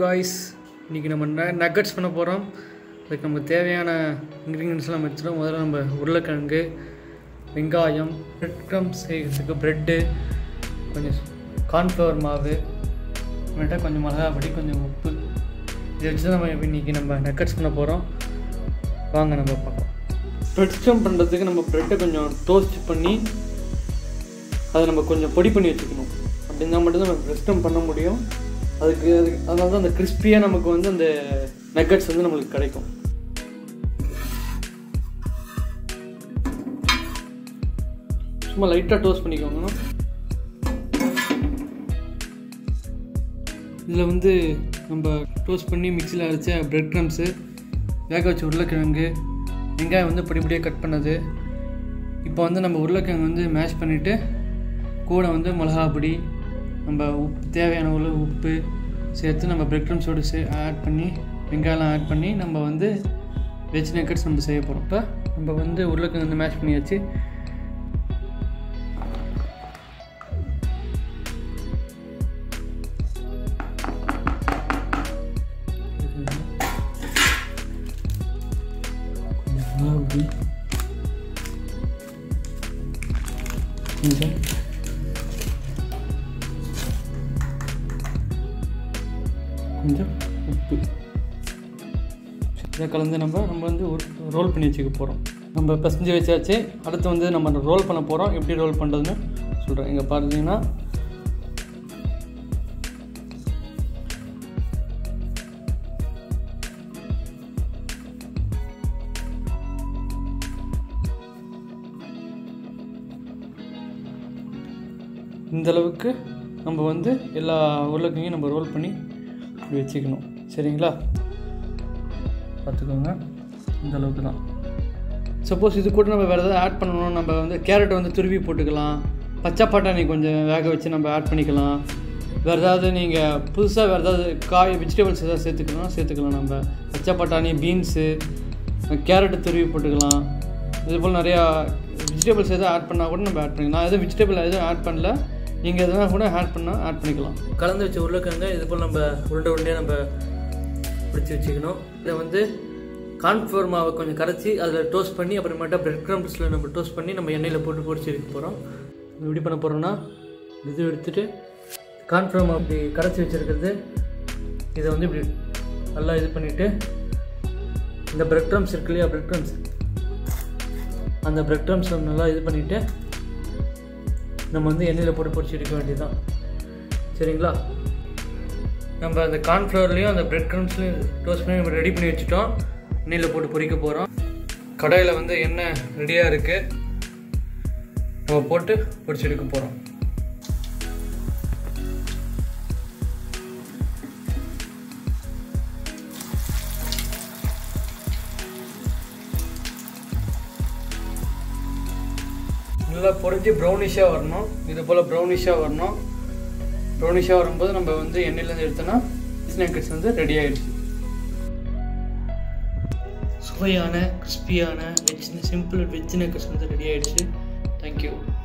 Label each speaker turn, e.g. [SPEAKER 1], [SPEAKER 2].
[SPEAKER 1] guys இன்றைக்கி நம்ம nuggets பண்ண போகிறோம் அதுக்கு நமக்கு தேவையான இன்க்ரீடியன்ஸ்லாம் நம்ம வச்சுட்டோம் முதல்ல நம்ம உருளைக்கிழங்கு வெங்காயம் பிரெட் க்ரம் செய்கிறதுக்கு ப்ரெட்டு கொஞ்சம் கார்ன்ஃப்ளவர் மாவு அப்புறமேட்டா கொஞ்சம் மிளகா பொடி கொஞ்சம் உப்பு இதை வச்சு தான் நம்ம இன்றைக்கி நம்ம நக்கட்ஸ் பண்ண போகிறோம் வாங்க நம்ம பார்க்கலாம் ப்ரெட் ஸ்டம் பண்ணுறதுக்கு நம்ம ப்ரெட்டை கொஞ்சம் டோஸ்ட் பண்ணி அதை நம்ம கொஞ்சம் பொடி பண்ணி வச்சுக்கணும் அப்படி இருந்தால் மட்டும்தான் நம்ம ப்ரெட் ஸ்டம் பண்ண முடியும் அதுக்கு அதுக்கு அதனால தான் அந்த கிறிஸ்பியாக நமக்கு வந்து அந்த நக்கட்ஸ் வந்து நம்மளுக்கு கிடைக்கும் சும்மா லைட்டாக டோஸ்ட் பண்ணிக்கோங்க இதில் வந்து நம்ம டோஸ்ட் பண்ணி மிக்சியில் அரைச்ச பிரெட் க்ரம்ஸு வேக வச்ச உருளைக்கிழங்கு வெங்காயம் வந்து பொடி பொடியாக கட் பண்ணது இப்போ வந்து நம்ம உருளைக்கிழங்கு வந்து மேஷ் பண்ணிவிட்டு கூட வந்து மிளகா பொடி நம்ம உப்பு தேவையான உள்ள உப்பு சேர்த்து நம்ம பிரெட் க்ரம்ஸோடு சே ஆட் பண்ணி வெங்காயம்லாம் ஆட் பண்ணி நம்ம வந்து வெஜ் நக்கட்ஸ் நம்ம செய்ய போகிறோம் இப்போ நம்ம வந்து உருளைக்கிழங்கு வந்து மேஷ் பண்ணியாச்சு மிளகா பொடி கொஞ்சம் கொஞ்சம் உப்பு இதை கலந்து நம்ம நம்ம வந்து ஒரு ரோல் பண்ணி வச்சுக்க போகிறோம் நம்ம பிசைஞ்சு வச்சாச்சு அடுத்து வந்து நம்ம ரோல் பண்ண போகிறோம் எப்படி ரோல் பண்ணுறதுன்னு சொல்கிறேன் இங்கே பார்த்தீங்கன்னா இந்த அளவுக்கு நம்ம வந்து எல்லா உருளைக்கிழையும் நம்ம ரோல் பண்ணி இப்படி வச்சுக்கணும் சரிங்களா பார்த்துக்கோங்க இந்த அளவுக்கு தான் சப்போஸ் இது கூட நம்ம வேறு ஏதாவது ஆட் பண்ணணும் நம்ம வந்து கேரட் வந்து துருவி போட்டுக்கலாம் பச்சை பட்டாணி கொஞ்சம் வேக வச்சு நம்ம ஆட் பண்ணிக்கலாம் வேறு ஏதாவது நீங்கள் புதுசாக வேறு ஏதாவது காய் வெஜிடபிள்ஸ் ஏதாவது சேர்த்துக்கலாம் சேர்த்துக்கலாம் நம்ம பச்சை பட்டாணி பீன்ஸு கேரட்டு துருவி போட்டுக்கலாம் இது போல் நிறையா வெஜிடபிள்ஸ் எதாவது ஆட் பண்ணால் கூட நம்ம ஆட் பண்ணிக்கலாம் நான் எதுவும் வெஜிடபிள் எதுவும் ஆட் பண்ணல நீங்கள் எதனா கூட ஆட் பண்ணால் ஆட் பண்ணிக்கலாம் கலந்து வச்ச உருளைக்கிழங்க இது போல் நம்ம உருண்டை உருண்டையாக நம்ம பிடிச்சி வச்சுக்கணும் இதை வந்து கார்ன்ஃப்ளவர் மாவை கொஞ்சம் கரைச்சி அதில் டோஸ்ட் பண்ணி அப்புறமேட்டா பிரெட் க்ரம்ஸில் நம்ம டோஸ்ட் பண்ணி நம்ம எண்ணெயில் போட்டு பொரிச்சு எடுக்க போகிறோம் எப்படி பண்ண போகிறோம்னா இது எடுத்துகிட்டு கார்ன்ஃப்ளவர் மாவு இப்படி கரைச்சி வச்சுருக்கிறது இதை வந்து இப்படி நல்லா இது பண்ணிவிட்டு இந்த பிரெட் க்ரம்ஸ் இருக்கு இல்லையா பிரெட் க்ரம்ஸ் அந்த பிரெட் க்ரம்ஸை நல்லா இது பண்ணிவிட்டு நம்ம வந்து எண்ணெயில் போட்டு பொரிச்சு எடுக்க வேண்டியதுதான் சரிங்களா நம்ம அந்த கார்ன்ஃப்ளவர்லேயும் அந்த பிரெட் க்ரம்ஸ்லையும் டோஸ்ட் பண்ணி நம்ம ரெடி பண்ணி வச்சுட்டோம் எண்ணெயில் போட்டு பொரிக்க போகிறோம் கடாயில் வந்து எண்ணெய் ரெடியாக இருக்குது நம்ம போட்டு பொரிச்சு எடுக்க போகிறோம் நல்லா பொரிஞ்சு ப்ரௌனிஷாக வரணும் இது போல் ப்ரௌனிஷாக வரணும் ப்ரௌனிஷாக வரும்போது நம்ம வந்து எண்ணெயிலேருந்து எடுத்தோன்னா ஸ்நாக்கட்ஸ் வந்து ரெடி ஆகிடுச்சு சுவையான கிறிஸ்பியான வெஜ் சிம்பிள் வெஜ் நக்கட்ஸ் வந்து ரெடி ஆகிடுச்சு தேங்க்யூ